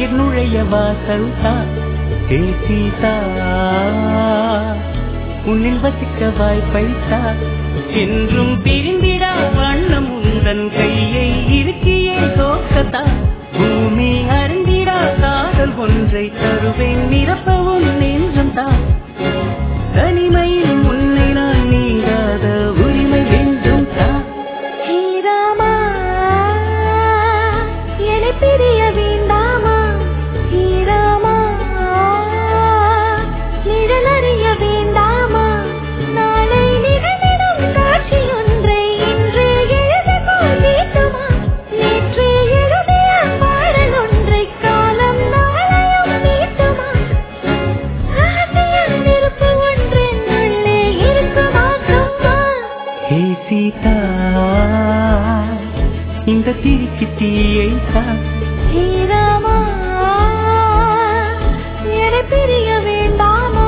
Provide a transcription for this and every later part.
உயிர் நுழைய வாசல் தான் ஏ சீதா உன்னில் வசிக்க வாய்ப்பை தான் என்றும் பிரிந்திடா வண்ணம் உந்தன் கையை இருக்கியே தோக்கத்தா பூமி அறிந்திடா காதல் ஒன்றை தருவேன் நிரப்பவும் நெஞ்சம் தான் தனிமையில் உன்னை நான் நீங்காத உரிமை வேண்டும் தான் ஸ்ரீராமா என்னை பிரிய வேண்டாமா ஸ்ரீராமா நிழல் அறிய வேண்டாமா நாளை நிகழ்ந்திடும் காட்சி ஒன்றை இன்று எழுதுகோள் நீட்டுமா நேற்று எழுதிய பாடல் ஒன்றை காலம் நாளையும் நீட்டுமா ரகசியம் நெருப்பு ஒன்றின் உள்ளே இருக்குமா சும்மா ஹே சீதா இந்த திரிக்கு தீயை தான் ஸ்ரீராமா என்னை பிரிய வேண்டாமா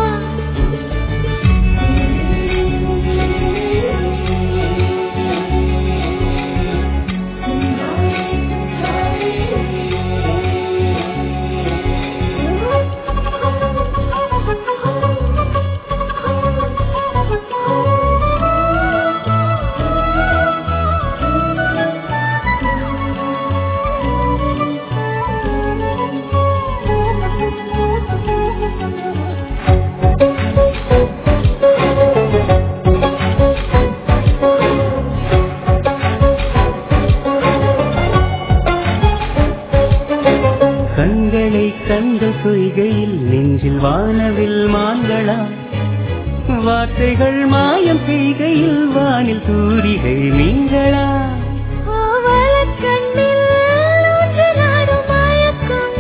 கண்களை கண்ட பொய்கையில் நெஞ்சில் வானவில் மான்களா வார்த்தைகள் மாயம் செய்கையில் வானில் தூரிகை மீன்களா ஆவலக் கண்ணில் ஊஞ்சலாடும் மயக்கம்.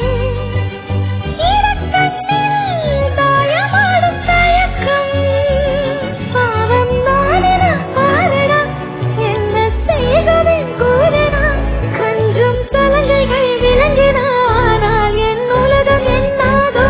ஈரக்கண்ணில் தாயமாடும் தயக்கம். பாவம் நானென பாரடா, என்ன செய்கவேன் கூறடா. கஞ்சும் சலங்கைகள் விளங்கின, ஆனால் என் உலகம் என்னாகும்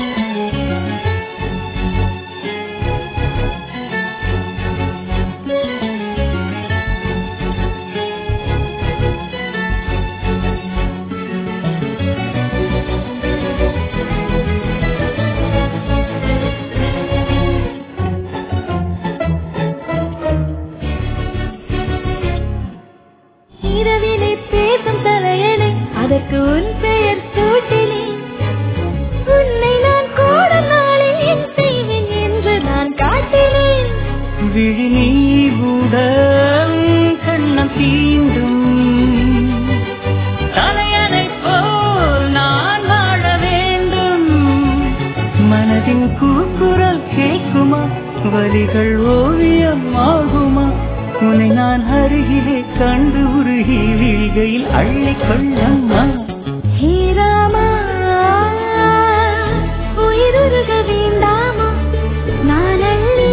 இரவிலே பேசும் தலையணை அதற்கு உன் பெயர் சூட்டினேன் உன்னை நான் கூட நாளில் என் செய்வேன் என்று நான் காட்டினேன் விழி நீவுடன் கண்ணம் தீண்டும் தலையணை போல் நான் வாழ வேண்டும் மனதின் கூக்குரல் கேட்குமா வலிகள் ஓவியம் ஆகுமா உன்னை நான் அருகிலே கண்டு உருகி விழிகையில் அள்ளிக் கொள்ளம்மா ஹீராமா உயிருருக வேண்டாமா நான் அள்ளி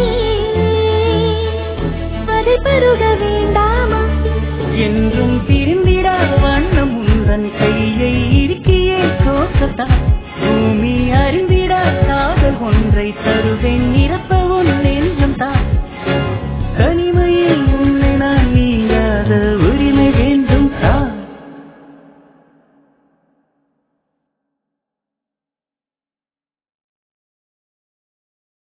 அதை பருக வேண்டாமா என்றும் பிரிந்திடா